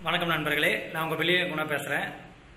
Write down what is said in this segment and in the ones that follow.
வணக்கம் நண்பர்களே நான் உங்கள் வெளியே குணா பேசுகிறேன்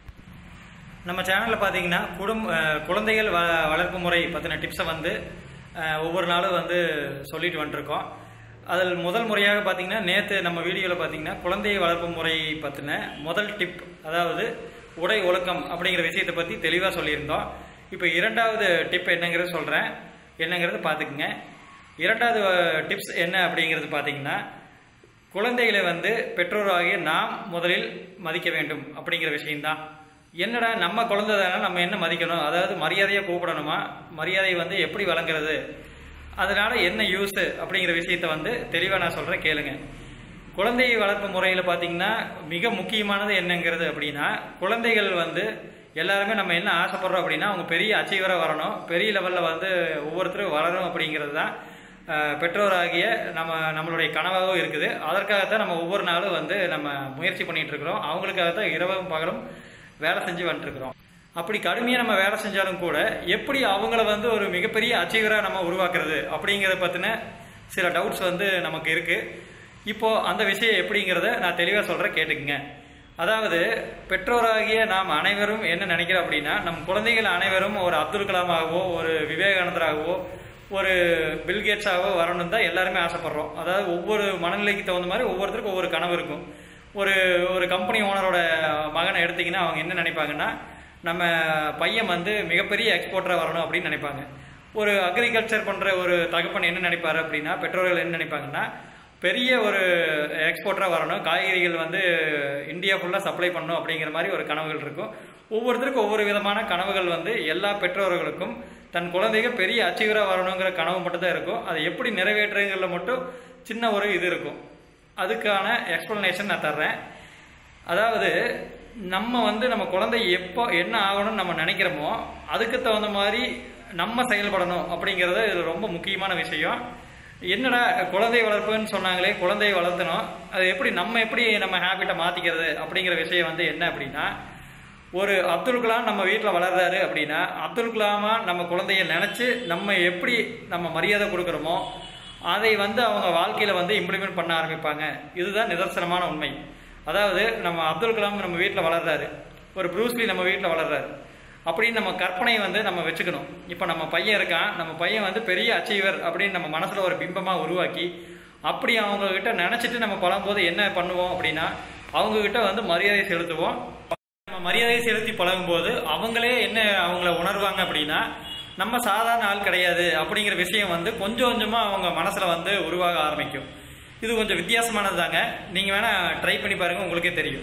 நம்ம சேனலில் பார்த்தீங்கன்னா குடும்ப அஹ், குழந்தைகள் வ வளர்ப்பு முறை பற்றின டிப்ஸை வந்து அஹ், ஒவ்வொரு நாளும் வந்து சொல்லிட்டு வந்துருக்கோம் அதில் முதல் முறையாக பார்த்தீங்கன்னா நேற்று நம்ம வீடியோவில் பார்த்தீங்கன்னா குழந்தை வளர்ப்பு முறை பற்றின முதல் டிப் அதாவது உடை ஒழுக்கம் அப்படிங்கிற விஷயத்தை பற்றி தெளிவாக சொல்லியிருந்தோம் இப்போ இரண்டாவது டிப் என்னங்கிறது சொல்கிறேன் என்னங்கிறது பார்த்துக்குங்க இரண்டாவது டிப்ஸ் என்ன அப்படிங்கிறது பார்த்தீங்கன்னா குழந்தைகளை வந்து பெற்றோராகிய நாம் முதலில் மதிக்க வேண்டும் அப்படிங்கிற விஷயம்தான் என்னடா நம்ம குழந்தை தானே நம்ம என்ன மதிக்கணும் அதாவது மரியாதையை கூப்பிடணுமா மரியாதை வந்து எப்படி வழங்குறது அதனால என்ன யூஸ் அப்படிங்கிற விஷயத்த வந்து தெளிவாக நான் சொல்கிறேன் கேளுங்க குழந்தை வளர்ப்பு முறையில் பார்த்தீங்கன்னா மிக முக்கியமானது என்னங்கிறது அப்படின்னா குழந்தைகள் வந்து எல்லாருமே நம்ம என்ன ஆசைப்படுறோம் அப்படின்னா அவங்க பெரிய அச்சீவராக வரணும் பெரிய லெவலில் வந்து ஒவ்வொருத்தரும் வளரும் அப்படிங்கிறது தான் அஹ், பெற்றோராகிய நம்ம நம்மளுடைய கனவாகவும் இருக்குது அதற்காகத்தான் நம்ம ஒவ்வொரு நாளும் வந்து நம்ம முயற்சி பண்ணிட்டு இருக்கிறோம் அவங்களுக்காக தான் இரவும் பகலும் வேலை செஞ்சு வந்துட்டுருக்குறோம் அப்படி கடுமையாக நம்ம வேலை செஞ்சாலும் கூட எப்படி அவங்கள வந்து ஒரு மிகப்பெரிய அச்சீவராக நம்ம உருவாக்குறது அப்படிங்கிறத பற்றின சில டவுட்ஸ் வந்து நமக்கு இருக்குது இப்போ அந்த விஷயம் எப்படிங்கிறத நான் தெளிவாக சொல்கிறேன் கேட்டுக்குங்க அதாவது பெற்றோராகிய நாம் அனைவரும் என்ன நினைக்கிறோம் அப்படின்னா நம் குழந்தைகள் அனைவரும் ஒரு அப்துல் கலாமாகவோ ஒரு விவேகானந்தராகவோ ஒரு பில்கேட்ஸாகவோ வரணும்னு தான் எல்லாருமே ஆசைப்படுறோம் அதாவது ஒவ்வொரு மனநிலைக்கு தகுந்த மாதிரி ஒவ்வொருத்தருக்கும் ஒவ்வொரு கனவு இருக்கும் ஒரு ஒரு கம்பெனி ஓனரோட மகனை எடுத்தீங்கன்னா அவங்க என்ன நினைப்பாங்கன்னா நம்ம பையன் வந்து மிகப்பெரிய எக்ஸ்போர்ட்டராக வரணும் அப்படின்னு நினைப்பாங்க ஒரு அக்ரிகல்ச்சர் பண்ணுற ஒரு தகப்பன் என்ன நினைப்பாரு அப்படின்னா பெற்றோர்கள் என்ன நினைப்பாங்கன்னா பெரிய ஒரு எக்ஸ்போர்ட்டராக வரணும் காய்கறிகள் வந்து இந்தியா ஃபுல்லாக சப்ளை பண்ணணும் அப்படிங்கிற மாதிரி ஒரு கனவுகள் இருக்கும் ஒவ்வொருத்தருக்கும் ஒவ்வொரு விதமான கனவுகள் வந்து எல்லா பெற்றோர்களுக்கும் தன் குழந்தைகள் பெரிய அச்சீவராக வரணுங்கிற கனவு மட்டும் தான் இருக்கும் அதை எப்படி நிறைவேற்றுங்கிறதுல மட்டும் சின்ன ஒரு இது இருக்கும் அதுக்கான எக்ஸ்பிளனேஷன் நான் தர்றேன் அதாவது நம்ம வந்து நம்ம குழந்தை எப்போ என்ன ஆகணும்னு நம்ம நினைக்கிறோமோ அதுக்கு தகுந்த மாதிரி நம்ம செயல்படணும் அப்படிங்கிறது இது ரொம்ப முக்கியமான விஷயம் என்னடா குழந்தை வளர்ப்புன்னு சொன்னாங்களே குழந்தையை வளர்த்தணும் அது எப்படி நம்ம எப்படி நம்ம ஹேபிட்டை மாற்றிக்கிறது அப்படிங்கிற விஷயம் வந்து என்ன அப்படின்னா ஒரு அப்துல் கலாம் நம்ம வீட்டில் வளர்றாரு அப்படின்னா அப்துல் கலாமா நம்ம குழந்தைய நினச்சி நம்ம எப்படி நம்ம மரியாதை கொடுக்குறோமோ அதை வந்து அவங்க வாழ்க்கையில் வந்து இம்ப்ளிமெண்ட் பண்ண ஆரம்பிப்பாங்க இதுதான் நிதர்சனமான உண்மை அதாவது நம்ம அப்துல் கலாம் நம்ம வீட்டில் வளர்றாரு ஒரு ப்ரூஸ்லி நம்ம வீட்டில் வளர்றாரு அப்படின்னு நம்ம கற்பனையை வந்து நம்ம வச்சுக்கணும் இப்போ நம்ம பையன் இருக்கான் நம்ம பையன் வந்து பெரிய அச்சீவர் அப்படின்னு நம்ம மனசில் ஒரு பிம்பமாக உருவாக்கி அப்படி அவங்க கிட்ட நினச்சிட்டு நம்ம பழகும்போது என்ன பண்ணுவோம் அப்படின்னா அவங்க கிட்ட வந்து மரியாதை செலுத்துவோம் நம்ம மரியாதை செலுத்தி பழகும்போது அவங்களே என்ன அவங்கள உணர்வாங்க அப்படின்னா நம்ம சாதாரண ஆள் கிடையாது அப்படிங்கிற விஷயம் வந்து கொஞ்சம் கொஞ்சமாக அவங்க மனசில் வந்து உருவாக ஆரம்பிக்கும் இது கொஞ்சம் வித்தியாசமானது தாங்க நீங்கள் வேணால் ட்ரை பண்ணி பாருங்கள் உங்களுக்கே தெரியும்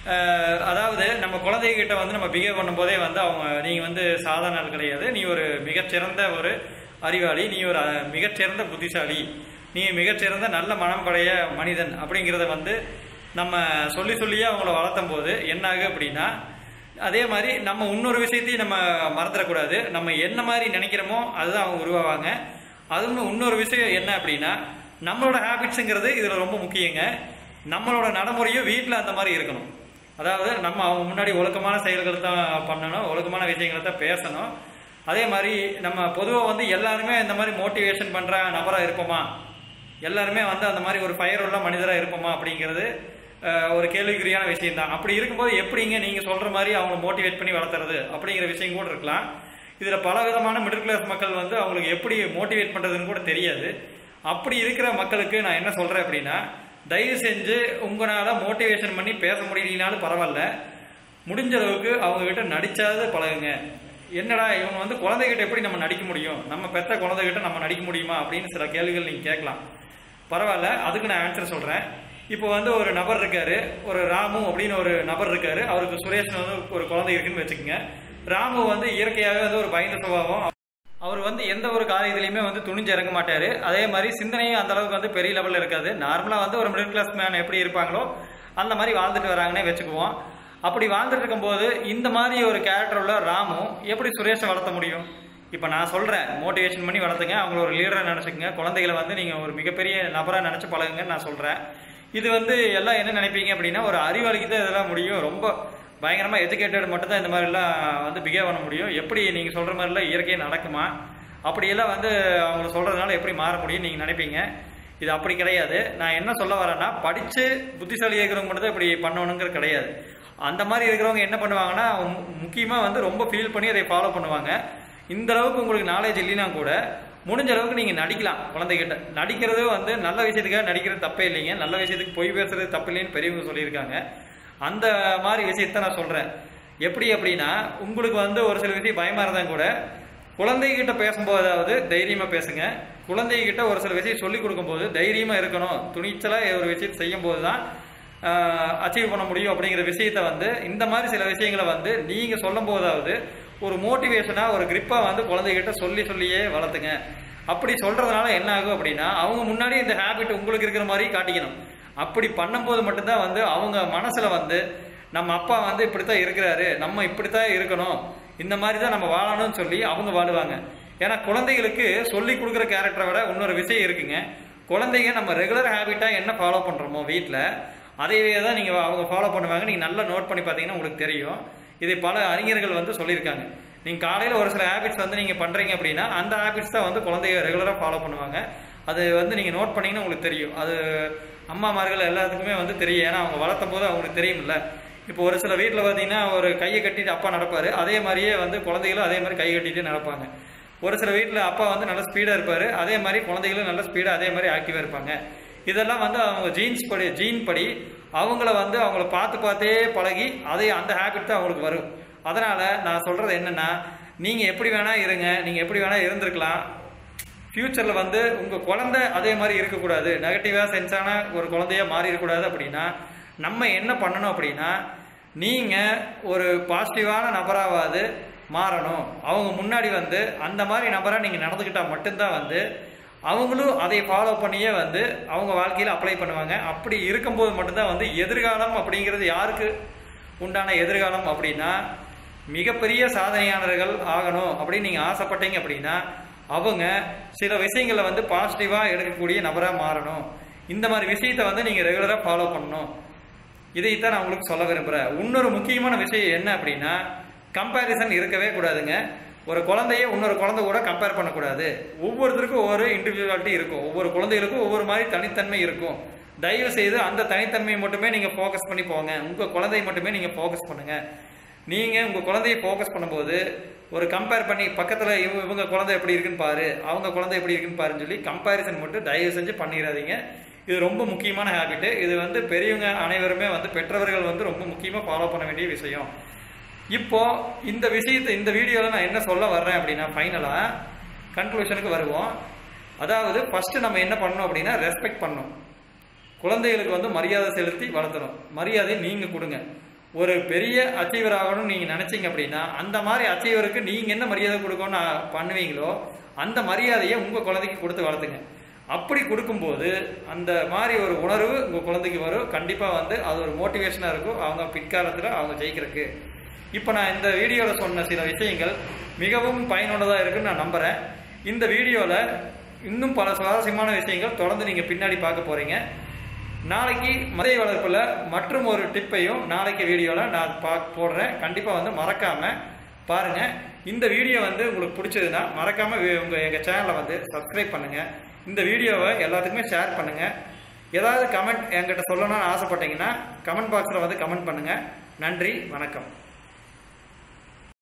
அஹ் அதாவது நம்ம குழந்தைகிட்ட வந்து நம்ம பிஹேவ் பண்ணும்போதே வந்து அவங்க நீங்கள் வந்து சாதாரண ஆள் கிடையாது நீ ஒரு மிகச்சிறந்த ஒரு அறிவாளி நீ ஒரு அஹ், மிகச்சிறந்த புத்திசாலி நீ மிகச்சிறந்த நல்ல மனம் படைய மனிதன் அப்படிங்கிறத வந்து நம்ம சொல்லி சொல்லியே அவங்கள வளர்த்தும் போது என்ன ஆகு அப்படின்னா அதே மாதிரி நம்ம இன்னொரு விஷயத்தையும் நம்ம மறந்துடக்கூடாது நம்ம என்ன மாதிரி நினைக்கிறோமோ அதுதான் அவங்க உருவாவாங்க அதுவும் இன்னொரு விஷயம் என்ன அப்படின்னா நம்மளோட ஹேபிட்ஸுங்கிறது இதில் ரொம்ப முக்கியங்க நம்மளோட நடைமுறையும் வீட்டில் அந்த மாதிரி இருக்கணும் அதாவது நம்ம அவங்க முன்னாடி ஒழுக்கமான செயல்களை தான் பண்ணணும் ஒழுக்கமான விஷயங்களை தான் பேசணும் அதே மாதிரி நம்ம பொதுவாக வந்து எல்லாருமே இந்த மாதிரி மோட்டிவேஷன் பண்ணுற நபராக இருப்போமா எல்லாருமே வந்து அந்த மாதிரி ஒரு ஃபயர் உள்ள மனிதராக இருப்போமா அப்படிங்கிறது அஹ், ஒரு கேள்விக்குறியான விஷயம் தான் அப்படி இருக்கும்போது எப்படிங்க நீங்கள் சொல்கிற மாதிரி அவங்க மோட்டிவேட் பண்ணி வளர்த்துறது அப்படிங்கிற விஷயம் கூட இருக்கலாம் இதில் பல விதமான மிடில் கிளாஸ் மக்கள் வந்து அவங்களுக்கு எப்படி மோட்டிவேட் பண்ணுறதுன்னு கூட தெரியாது அப்படி இருக்கிற மக்களுக்கு நான் என்ன சொல்கிறேன் அப்படின்னா தயவு செஞ்சு உங்களால் மோட்டிவேஷன் பண்ணி பேச முடியலனாலும் பரவாயில்ல முடிஞ்ச அளவுக்கு அவங்க கிட்ட நடிச்சாவது பழகுங்க என்னடா இவங்க வந்து குழந்தைகிட்ட எப்படி நம்ம நடிக்க முடியும் நம்ம பெத்த குழந்தைகிட்ட நம்ம நடிக்க முடியுமா அப்படின்னு சில கேள்விகள் நீங்கள் கேட்கலாம் பரவாயில்ல அதுக்கு நான் ஆன்சர் சொல்கிறேன் இப்போ வந்து ஒரு நபர் இருக்காரு ஒரு ராமு அப்படின்னு ஒரு நபர் இருக்காரு அவருக்கு சுரேஷ் வந்து ஒரு குழந்தை இருக்குன்னு வச்சுக்கோங்க ராமு வந்து இயற்கையாகவே வந்து ஒரு பயந்த சுபாவம் அவர் வந்து எந்த ஒரு காரியத்திலையுமே வந்து துணிஞ்சு இறங்க மாட்டாரு அதே மாதிரி சிந்தனையும் அந்த அளவுக்கு வந்து பெரிய லெவலில் இருக்காது நார்மலாக வந்து ஒரு மிடில் கிளாஸ் மேன் எப்படி இருப்பாங்களோ அந்த மாதிரி வாழ்ந்துட்டு வராங்கன்னே வச்சுக்குவோம் அப்படி வாழ்ந்துட்டு இருக்கும்போது இந்த மாதிரி ஒரு கேரக்டர் உள்ள ராமு எப்படி சுரேஷை வளர்த்த முடியும் இப்போ நான் சொல்கிறேன் மோட்டிவேஷன் பண்ணி வளர்த்துங்க அவங்கள ஒரு லீடராக நினச்சிக்கங்க குழந்தைகளை வந்து நீங்கள் ஒரு மிகப்பெரிய நபராக நினச்சி பழகுங்கன்னு நான் சொல்கிறேன் இது வந்து எல்லாம் என்ன நினைப்பீங்க அப்படின்னா ஒரு அறிவாளிக்கு தான் இதெல்லாம் முடியும் ரொம்ப பயங்கரமாக எஜுகேட்டட் மட்டும் தான் இந்த மாதிரிலாம் வந்து பிஹேவ் பண்ண முடியும் எப்படி நீங்கள் சொல்கிற மாதிரிலாம் இயற்கையாக நடக்குமா அப்படியெல்லாம் வந்து அவங்க சொல்கிறதுனால எப்படி மாற முடியும் நீங்கள் நினைப்பீங்க இது அப்படி கிடையாது நான் என்ன சொல்ல வரேன்னா படித்து புத்திசாலி இருக்கிறவங்க மட்டும் தான் இப்படி பண்ணணுங்கிறது கிடையாது அந்த மாதிரி இருக்கிறவங்க என்ன பண்ணுவாங்கன்னா முக்கியமாக வந்து ரொம்ப ஃபீல் பண்ணி அதை ஃபாலோ பண்ணுவாங்க இந்த அளவுக்கு உங்களுக்கு நாலேஜ் இல்லைனா கூட முடிஞ்ச அளவுக்கு நீங்கள் நடிக்கலாம் குழந்தைகிட்ட நடிக்கிறது வந்து நல்ல விஷயத்துக்காக நடிக்கிறது தப்பே இல்லைங்க நல்ல விஷயத்துக்கு பொய் பேசுறது தப்பு இல்லைன்னு பெரியவங்க சொல்லியிருக்காங்க அந்த மாதிரி விஷயத்த நான் சொல்கிறேன் எப்படி அப்படின்னா உங்களுக்கு வந்து ஒரு சில விஷயம் பயமாக இருந்தால் கூட குழந்தைகிட்ட பேசும்போதாவது தைரியமாக பேசுங்க குழந்தைகிட்ட ஒரு சில விஷயம் சொல்லிக் கொடுக்கும்போது தைரியமாக இருக்கணும் துணிச்சலாக ஒரு விஷயத்தை செய்யும்போது தான் அச்சீவ் பண்ண முடியும் அப்படிங்கிற விஷயத்த வந்து இந்த மாதிரி சில விஷயங்களை வந்து நீங்கள் சொல்லும் போதாவது ஒரு மோட்டிவேஷனாக ஒரு கிரிப்பாக வந்து குழந்தைகிட்ட சொல்லி சொல்லியே வளர்த்துங்க அப்படி சொல்கிறதுனால என்ன ஆகும் அப்படின்னா அவங்க முன்னாடி இந்த ஹேபிட் உங்களுக்கு இருக்கிற மாதிரி காட்டிக்கணும் அப்படி பண்ணும்போது மட்டும்தான் வந்து அவங்க மனசில் வந்து நம்ம அப்பா வந்து இப்படித்தான் இருக்கிறாரு நம்ம இப்படித்தான் இருக்கணும் இந்த மாதிரி தான் நம்ம வாழணும்னு சொல்லி அவங்க வாழுவாங்க ஏன்னா குழந்தைகளுக்கு சொல்லி கொடுக்குற கேரக்டரை விட இன்னொரு விஷயம் இருக்குங்க குழந்தைங்க நம்ம ரெகுலர் ஹேபிட்டாக என்ன ஃபாலோ பண்ணுறோமோ வீட்டில் அதையே தான் நீங்கள் அவங்க ஃபாலோ பண்ணுவாங்க நீங்கள் நல்லா நோட் பண்ணி பார்த்தீங்கன்னா உங்களுக்கு தெரியும் இதை பல அறிஞர்கள் வந்து சொல்லியிருக்காங்க நீங்கள் காலையில் ஒரு சில ஹேபிட்ஸ் வந்து நீங்கள் பண்ணுறீங்க அப்படின்னா அந்த ஹேபிட்ஸ் தான் வந்து குழந்தைய ரெகுலராக ஃபாலோ பண்ணுவாங்க அது வந்து நீங்கள் நோட் பண்ணீங்கன்னா உங்களுக்கு தெரியும் அது அம்மாமார்கள் எல்லாத்துக்குமே வந்து தெரியும் ஏன்னா அவங்க வளர்த்தும் போது அவங்களுக்கு தெரியும்ல இப்போ ஒரு சில வீட்டில் பார்த்தீங்கன்னா ஒரு கையை கட்டிட்டு அப்பா நடப்பார் அதே மாதிரியே வந்து குழந்தைகளும் அதே மாதிரி கை கட்டிட்டு நடப்பாங்க ஒரு சில வீட்டில் அப்பா வந்து நல்ல ஸ்பீடாக இருப்பார் அதே மாதிரி குழந்தைகளும் நல்ல ஸ்பீடாக அதே மாதிரி ஆக்டிவாக இருப்பாங்க இதெல்லாம் வந்து அவங்க ஜீன்ஸ் படி ஜீன் படி அவங்கள வந்து அவங்கள பார்த்து பார்த்தே பழகி அதே அந்த ஹேபிட் தான் அவங்களுக்கு வரும் அதனால் நான் சொல்கிறது என்னென்னா நீங்கள் எப்படி வேணால் இருங்க நீங்கள் எப்படி வேணால் இருந்திருக்கலாம் ஃப்யூச்சரில் வந்து உங்கள் குழந்தை அதே மாதிரி இருக்கக்கூடாது நெகட்டிவாக சென்ஸான ஒரு குழந்தையாக மாறி இருக்கக்கூடாது அப்படின்னா நம்ம என்ன பண்ணணும் அப்படின்னா நீங்கள் ஒரு பாசிட்டிவான நபராவது மாறணும் அவங்க முன்னாடி வந்து அந்த மாதிரி நபராக நீங்கள் நடந்துக்கிட்டால் மட்டும்தான் வந்து அவங்களும் அதை ஃபாலோ பண்ணியே வந்து அவங்க வாழ்க்கையில் அப்ளை பண்ணுவாங்க அப்படி இருக்கும்போது மட்டும்தான் வந்து எதிர்காலம் அப்படிங்கிறது யாருக்கு உண்டான எதிர்காலம் அப்படின்னா மிகப்பெரிய சாதனையாளர்கள் ஆகணும் அப்படின்னு நீங்கள் ஆசைப்பட்டீங்க அப்படின்னா அவங்க சில விஷயங்களை வந்து பாசிட்டிவாக எடுக்கக்கூடிய நபராக மாறணும் இந்த மாதிரி விஷயத்தை வந்து நீங்கள் ரெகுலராக ஃபாலோ பண்ணணும் இதைத்தான் நான் உங்களுக்கு சொல்ல விரும்புகிறேன் இன்னொரு முக்கியமான விஷயம் என்ன அப்படின்னா கம்பேரிசன் இருக்கவே கூடாதுங்க ஒரு குழந்தைய இன்னொரு குழந்தை கூட கம்பேர் பண்ணக்கூடாது ஒவ்வொருத்தருக்கும் ஒவ்வொரு இண்டிவிஜுவாலிட்டி இருக்கும் ஒவ்வொரு குழந்தைகளுக்கும் ஒவ்வொரு மாதிரி தனித்தன்மை இருக்கும் தயவு செய்து அந்த தனித்தன்மையை மட்டுமே நீங்கள் ஃபோக்கஸ் பண்ணி போங்க உங்கள் குழந்தையை மட்டுமே நீங்கள் ஃபோக்கஸ் பண்ணுங்கள் நீங்கள் உங்கள் குழந்தையை ஃபோக்கஸ் பண்ணும்போது ஒரு கம்பேர் பண்ணி பக்கத்தில் இவங்க இவங்க குழந்தை எப்படி இருக்குன்னு பாரு அவங்க குழந்தை எப்படி இருக்குன்னு பாருன்னு சொல்லி கம்பேரிசன் மட்டும் தயவு செஞ்சு பண்ணிடாதீங்க இது ரொம்ப முக்கியமான ஹேபிட்டு இது வந்து பெரியவங்க அனைவருமே வந்து பெற்றவர்கள் வந்து ரொம்ப முக்கியமாக ஃபாலோ பண்ண வேண்டிய விஷயம் இப்போ இந்த விஷயத்தை இந்த வீடியோவில் நான் என்ன சொல்ல வர்றேன் அப்படின்னா ஃபைனலாக கன்க்ளூஷனுக்கு வருவோம் அதாவது ஃபஸ்ட்டு நம்ம என்ன பண்ணணும் அப்படின்னா ரெஸ்பெக்ட் பண்ணணும் குழந்தைகளுக்கு வந்து மரியாதை செலுத்தி வளர்த்தணும் மரியாதையை நீங்கள் கொடுங்க ஒரு பெரிய அச்சீவர் ஆகணும்னு நீங்கள் நினச்சிங்க அப்படின்னா அந்த மாதிரி அச்சீவருக்கு நீங்கள் என்ன மரியாதை கொடுக்கணும்னு பண்ணுவீங்களோ அந்த மரியாதையை உங்கள் குழந்தைக்கு கொடுத்து வளர்த்துங்க அப்படி கொடுக்கும்போது அந்த மாதிரி ஒரு உணர்வு உங்கள் குழந்தைக்கு வரும் கண்டிப்பாக வந்து அது ஒரு மோட்டிவேஷனாக இருக்கும் அவங்க பிற்காலத்தில் அவங்க ஜெயிக்கிறதுக்கு இப்போ நான் இந்த வீடியோவில் சொன்ன சில விஷயங்கள் மிகவும் பயனுள்ளதாக இருக்குன்னு நான் நம்புகிறேன் இந்த வீடியோவில் இன்னும் பல சுவாரஸ்யமான விஷயங்கள் தொடர்ந்து நீங்கள் பின்னாடி பார்க்க போகிறீங்க நாளைக்கு மதை வளர்ப்பில் மற்றும் ஒரு டிப்பையும் நாளைக்கு வீடியோவில் நான் பா போடுறேன் கண்டிப்பாக வந்து மறக்காமல் பாருங்கள் இந்த வீடியோ வந்து உங்களுக்கு பிடிச்சதுன்னா மறக்காமல் உங்கள் எங்கள் சேனலை வந்து சப்ஸ்கிரைப் பண்ணுங்கள் இந்த வீடியோவை எல்லாத்துக்குமே ஷேர் பண்ணுங்கள் ஏதாவது கமெண்ட் என்கிட்ட சொல்லணும்னு ஆசைப்பட்டீங்கன்னா கமெண்ட் பாக்ஸில் வந்து கமெண்ட் பண்ணுங்கள் நன்றி வணக்கம்